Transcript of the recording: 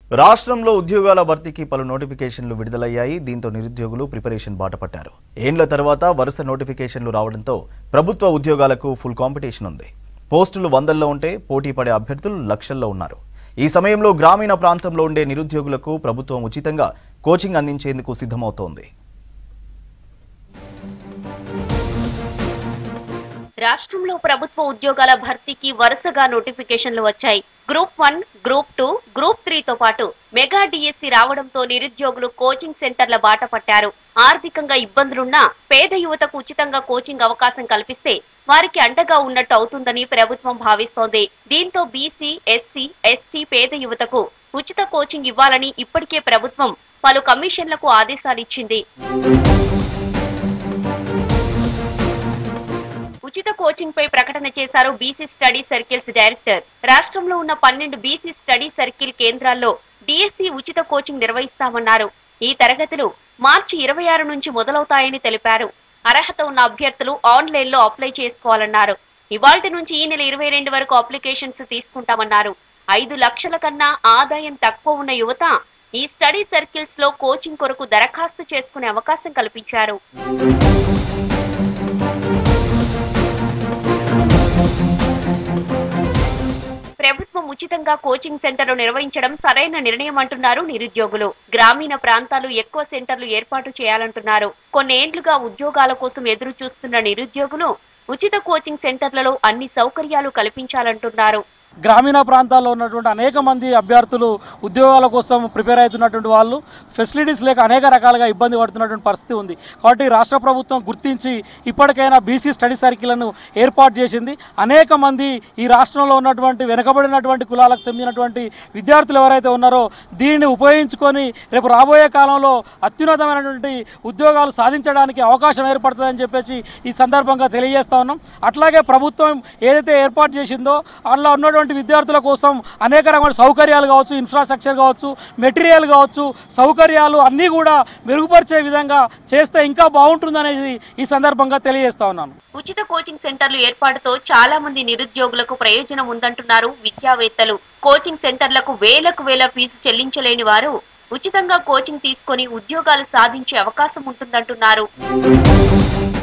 రాష్ట్రంలో ఉద్యోగాల భర్తీకి పలు నోటిఫికేషన్లు విడుదలయ్యాయి దీంతో నిరుద్యోగులు ప్రిపరేషన్ బాటపట్టారు ఏండ్ల తర్వాత వరుస నోటిఫికేషన్లు రావడంతో ప్రభుత్వ ఉద్యోగాలకు ఫుల్ కాంపిటీషన్ ఉంది పోస్టులు వందల్లో ఉంటే పోటీ పడే అభ్యర్థులు లక్షల్లో ఉన్నారు ఈ సమయంలో గ్రామీణ ప్రాంతంలో ఉండే నిరుద్యోగులకు ప్రభుత్వం ఉచితంగా కోచింగ్ అందించేందుకు సిద్ధమవుతోంది రాష్ట్రంలో ప్రభుత్వ ఉద్యోగాల భర్తీకి వరుసగా నోటిఫికేషన్లు వచ్చాయి group one group two group three తో పాటు మెగా డిఎస్సి రావడంతో నిరుద్యోగులు కోచింగ్ సెంటర్ల బాట పట్టారు ఆర్థికంగా ఇబ్బందులున్నా పేద యువతకు ఉచితంగా కోచింగ్ అవకాశం కల్పిస్తే వారికి అండగా ఉన్నట్టు అవుతుందని ప్రభుత్వం భావిస్తోంది దీంతో బీసీ ఎస్సీ ఎస్టీ పేద యువతకు ఉచిత కోచింగ్ ఇవ్వాలని ఇప్పటికే ప్రభుత్వం పలు కమిషన్లకు ఆదేశాలిచ్చింది ఉచిత కోచింగ్ పై ప్రకటన చేశారు బీసీ స్టడీ సర్కిల్స్ డైరెక్టర్ రాష్ట్రంలో ఉన్న పన్నెండు బీసీ స్టడీ సర్కిల్ కేంద్రాల్లో డిఎస్సి ఉచిత కోచింగ్ నిర్వహిస్తామన్నారు ఈ తరగతులు మార్చి ఇరవై ఆరు నుంచి మొదలవుతాయని తెలిపారు అర్హత ఉన్న అభ్యర్థులు ఆన్లైన్ లో అప్లై చేసుకోవాలన్నారు ఇవాల్టి నుంచి ఈ నెల ఇరవై రెండు వరకు అప్లికేషన్స్ తీసుకుంటామన్నారు ఐదు లక్షల కన్నా ఆదాయం తక్కువ ఉన్న యువత ఈ స్టడీ సర్కిల్స్ లో కోచింగ్ కొరకు దరఖాస్తు చేసుకునే అవకాశం కల్పించారు ప్రభుత్వం ఉచితంగా కోచింగ్ సెంటర్లు నిర్వహించడం సరైన నిర్ణయం అంటున్నారు నిరుద్యోగులు గ్రామీణ ప్రాంతాలు ఎక్కువ సెంటర్లు ఏర్పాటు చేయాలంటున్నారు కొన్నేండ్లుగా ఉద్యోగాల కోసం ఎదురు చూస్తున్న నిరుద్యోగులు ఉచిత కోచింగ్ సెంటర్లలో అన్ని సౌకర్యాలు కల్పించాలంటున్నారు గ్రామీణ ప్రాంతాల్లో ఉన్నటువంటి అనేక మంది అభ్యర్థులు ఉద్యోగాల కోసం ప్రిపేర్ అవుతున్నటువంటి వాళ్ళు ఫెసిలిటీస్ లేక అనేక రకాలుగా ఇబ్బంది పడుతున్నటువంటి పరిస్థితి ఉంది కాబట్టి రాష్ట్ర ప్రభుత్వం గుర్తించి ఇప్పటికైనా బీసీ స్టడీ సర్కిల్ను ఏర్పాటు చేసింది అనేక మంది ఈ రాష్ట్రంలో ఉన్నటువంటి వెనుకబడినటువంటి కులాలకు చెందినటువంటి విద్యార్థులు ఎవరైతే ఉన్నారో దీనిని ఉపయోగించుకొని రేపు రాబోయే కాలంలో అత్యున్నతమైనటువంటి ఉద్యోగాలు సాధించడానికి అవకాశం ఏర్పడుతుందని చెప్పేసి ఈ సందర్భంగా తెలియజేస్తా ఉన్నాం అట్లాగే ప్రభుత్వం ఏదైతే ఏర్పాటు చేసిందో అందులో ఉన్నటువంటి విద్యార్థుల కోసం అనేక రకమైన సౌకర్యాలు కావచ్చు ఇన్ఫ్రాస్ట్రక్చర్ కావచ్చు మెటీరియల్ కావచ్చు సౌకర్యాలు అన్నీ కూడా మెరుగుపరిచే విధంగా చేస్తే ఇంకా బాగుంటుందనేది ఈ సందర్భంగా తెలియజేస్తా ఉన్నాను ఉచిత కోచింగ్ సెంటర్లు ఏర్పాటుతో చాలా మంది నిరుద్యోగులకు ప్రయోజనం ఉందంటున్నారు విద్యావేత్తలు కోచింగ్ సెంటర్లకు వేలకు వేల ఫీజు చెల్లించలేని వారు ఉచితంగా కోచింగ్ తీసుకొని ఉద్యోగాలు సాధించే అవకాశం ఉంటుందంటున్నారు